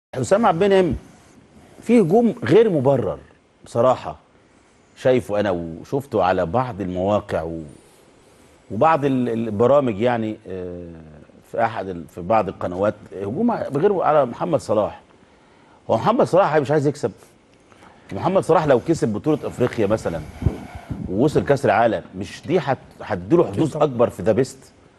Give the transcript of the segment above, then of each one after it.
حسام عبد المنعم في هجوم غير مبرر بصراحه شايفه انا وشفته على بعض المواقع و... وبعض ال- البرامج يعني آه، في احد ال- في بعض القنوات هجوم غير على محمد صلاح هو محمد صلاح مش عايز يكسب محمد صلاح لو كسب بطوله افريقيا مثلا ووصل كاس العالم مش دي هت- هتديله حظوظ اكبر في ذا بيست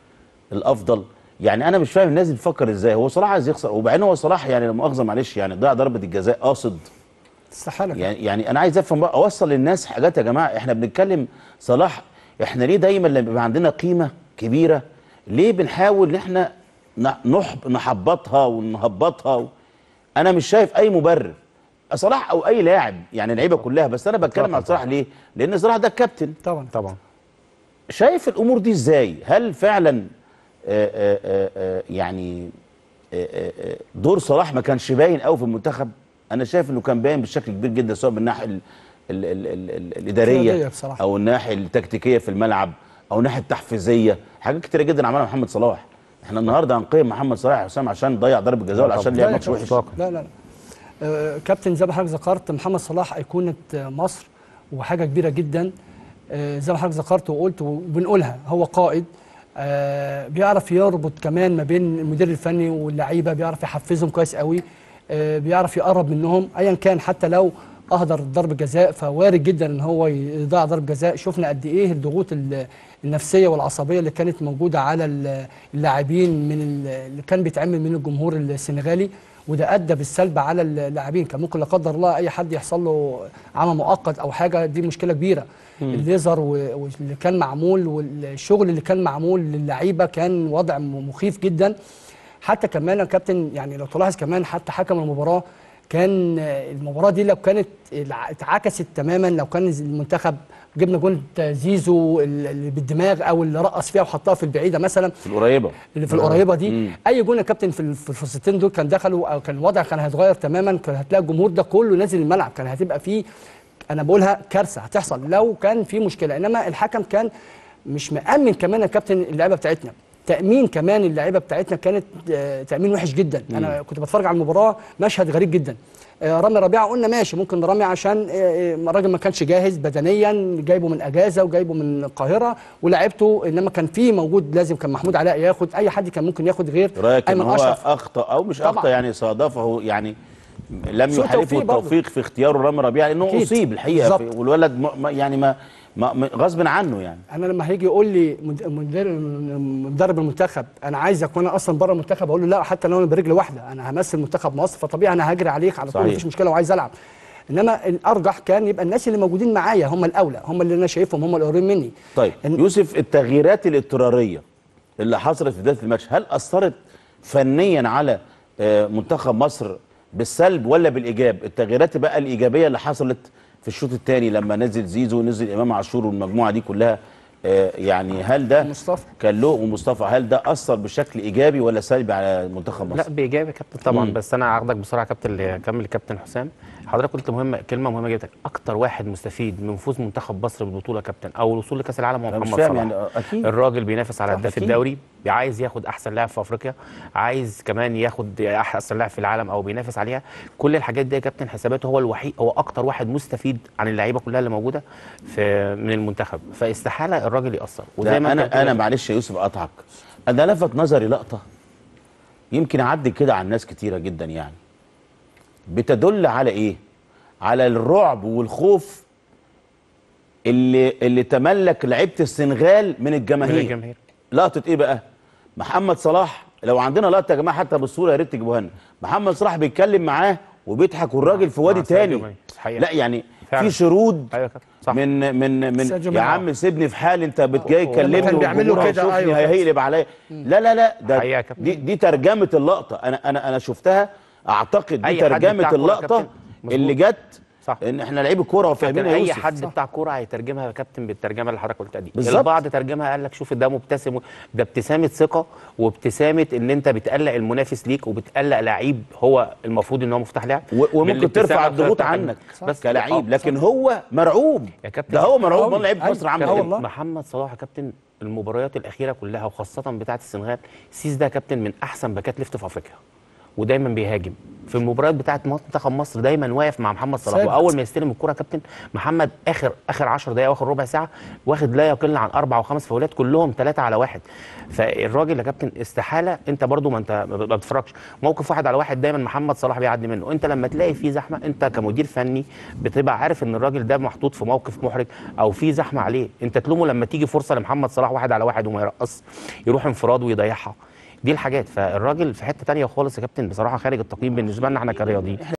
الافضل يعني انا مش فاهم الناس دي بتفكر ازاي هو صلاح عايز يخسر وبعدين هو صلاح يعني لا مؤاخذه معلش يعني ضيع ضربه الجزاء قاصد استحاله يعني يعني انا عايز افهم بقى اوصل للناس حاجات يا جماعه احنا بنتكلم صلاح احنا ليه دايما لما بيبقى عندنا قيمه كبيره ليه بنحاول ان احنا ن- نحب نحبطها ونهبطها و... انا مش شايف اي مبرر صلاح او اي لاعب يعني اللعيبه كلها بس انا بتكلم عن صلاح ليه لان صلاح ده الكابتن طبعا طبعا شايف الامور دي ازاي هل فعلا آآ آآ آآ يعني آآ آآ دور صلاح ما كانش باين قوي في المنتخب انا شايف انه كان باين بشكل كبير جدا سواء من الناحيه ال ال ال ال ال القيادية الاداريه بصراحة. او الناحيه التكتيكيه في الملعب او الناحيه التحفيزيه حاجات كتيره جدا عملها محمد صلاح احنا النهارده هنقيم محمد صلاح يا حسام عشان ضيع ضربه جزاء ولا عشان لا لعب يا ماتش كابتن. وحش لا لا لا آه، كابتن زي ما حضرتك ذكرت محمد صلاح ايقونه آه، مصر وحاجه كبيره جدا آه، زي ما حضرتك ذكرت وقلت وبنقولها هو قائد آه، بيعرف يربط كمان ما بين المدير الفني واللعيبه بيعرف يحفزهم كويس قوي آه، بيعرف يقرب منهم ايا كان حتى لو اهدر ضرب جزاء فوارد جدا ان هو يضيع ضرب جزاء شفنا قد ايه الضغوط ال- النفسيه والعصبيه اللي كانت موجوده على ال- اللاعبين من ال- اللي كان بيتعمل من الجمهور السنغالي وده ادى بالسلب على اللاعبين كان ممكن لا قدر الله اي حد يحصل له عمى مؤقت او حاجه دي مشكله كبيره الليزر و- واللي كان معمول والشغل اللي كان معمول للعيبه كان وضع م- مخيف جدا حتى كمان يا كابتن يعني لو تلاحظ كمان حتى حكم المباراه كان آه، المباراه دي لو كانت الع- اتعكست تماما لو كان المنتخب جبنا جون زيزو اللي بالدماغ او اللي رقص فيها وحطها في البعيده مثلا في القريبه اللي في القريبه دي مم. اي جون يا كابتن في ال- في الفرصتين دول كان دخلوا او كان الوضع كان هيتغير تماما كان هتلاقي الجمهور ده كله نازل الملعب كان هتبقى فيه انا بقولها كارثه هتحصل لو كان في مشكله انما الحكم كان مش مأمن كمان يا كابتن اللعيبه بتاعتنا تأمين كمان اللعيبه بتاعتنا كانت آه، تأمين وحش جدا انا كنت بتفرج على المباراه مشهد غريب جدا آه، رامي ربيعه قلنا ماشي ممكن رامي عشان آه، آه، الراجل ما كانش جاهز بدنيا جايبه من اجازه وجايبه من القاهره ولعبته انما كان في موجود لازم كان محمود علاء ياخد اي حد كان ممكن ياخد غير رايك ان ايمن هو اشرف اخطا او مش طبعاً. اخطا يعني صادفه يعني لم سوء يحالفه توفيق برضه. التوفيق في اختياره رامي ربيعه لانه أكيد. اصيب الحقيقه في بالظبط. والولد م- ما- يعني ما, ما ما- غصب عنه يعني انا لما هيجي يقول لي مد- مدير مدرب المنتخب انا عايزك وانا اصلا بره المنتخب اقول له لا حتى لو انا برجل واحده انا همثل منتخب مصر فطبيعي انا هجري عليك على طول صحيح. مفيش مشكله وعايز العب انما الارجح كان يبقى الناس اللي موجودين معايا هم الاولى هم اللي انا شايفهم هم القريبين مني طيب إن- يوسف التغييرات الاضطراريه اللي حصلت في بدايه الماتش هل اثرت فنيا على آه، منتخب مصر بالسلب ولا بالايجاب التغييرات بقى الايجابيه اللي حصلت في الشوط الثاني لما نزل زيزو ونزل امام عاشور والمجموعه دي كلها آه، يعني هل ده مصطفى. كان له ومصطفى هل ده اثر بشكل ايجابي ولا سلبي على منتخب مصر لا بايجابي يا كابتن طبعا مم. بس انا هاخدك بسرعه يا كابتن اللي كمل الكابتن حسام حضرتك قلت مهمه كلمه مهمه جدا اكتر واحد مستفيد من فوز منتخب مصر بالبطوله يا كابتن او الوصول لكاس العالم هو أنا مش محمد فاهم صلاح يعني، آه، أكيد. الراجل بينافس على صح، هداف أكيد. الدوري عايز ياخد احسن لاعب في افريقيا عايز كمان ياخد احسن لاعب في العالم او بينافس عليها كل الحاجات دي يا كابتن حساباته هو الوحيد هو اكتر واحد مستفيد عن اللعيبه كلها اللي موجوده في من المنتخب فاستحاله الراجل ياثر ده أنت انا كده- انا معلش يا يوسف اقطعك انا لفت نظري لقطه يمكن اعدي كده على الناس كتيره جدا يعني بتدل على ايه على الرعب والخوف اللي اللي تملك لعيبه السنغال من من الجماهير الجماهير لقطه ايه بقى محمد صلاح لو عندنا لقطه يا جماعه حتى بالصوره يا ريت تجيبوها لنا محمد صلاح بيتكلم معاه وبيضحك والراجل في وادي مع ساديو تاني ماني. حقيقة. لا يعني فعلا. في شرود ايوه يا كابتن صح من من من ساديو يا ماني. عم سيبني في حالي انت بت- جاي هو تكلمني كان بيعمل له والجمهور كده، هيشوفني أيوة. هيقلب عليا لا لا لا ده حقيقة يا كابتن. دي دي ترجمه اللقطه انا انا انا شفتها اعتقد دي أي حد ترجمه بتاع كورة يا اللقطه كابتن. مظبوط. اللي جت صح. ان احنا لعيب الكوره وفاهمين كابتن يا اي يوسف. حد بتاع كوره هيترجمها يا كابتن بالترجمه اللي حضرتك قلتها دي بالظبط. البعض ترجمها قال لك شوف ده مبتسم و- ده ابتسامه ثقه وابتسامه ان انت بتقلق المنافس ليك وبتقلق لعيب هو المفروض ان هو مفتاح لعب و- وممكن بالابتسامة ترفع وخلال الضغوط الترجمة. عنك بس كلاعب آه، لكن هو مرعوب يا كابتن ده هو مرعوب أوي. امال لعيبه أيوة. مصر عامله كابتن ايه والله. محمد صلاح يا كابتن المباريات الاخيره كلها وخاصه بتاعه السنغال سيس ده يا كابتن من احسن باكات ليفت في افريقيا ودايما بيهاجم في المباريات بتاعه منتخب مصر دايما واقف مع محمد صلاح ثابت. واول ما يستلم الكره يا كابتن محمد اخر اخر 10 دقائق واخر ربع ساعه واخد لا يقل عن اربع وخمس فاولات كلهم ثلاثه على واحد فالراجل يا كابتن استحاله انت برضو ما انت ما بتتفرجش موقف واحد على واحد دايما محمد صلاح بيعدي منه انت لما تلاقي في زحمه انت كمدير فني بتبقى عارف ان الراجل ده محطوط في موقف محرج او في زحمه عليه انت تلومه لما تيجي فرصه لمحمد صلاح واحد على واحد وما يرقص يروح انفراد ويضيعها دي الحاجات فالراجل في حته تانية خالص يا كابتن بصراحه خارج التقييم بالنسبه لنا احنا كرياضيين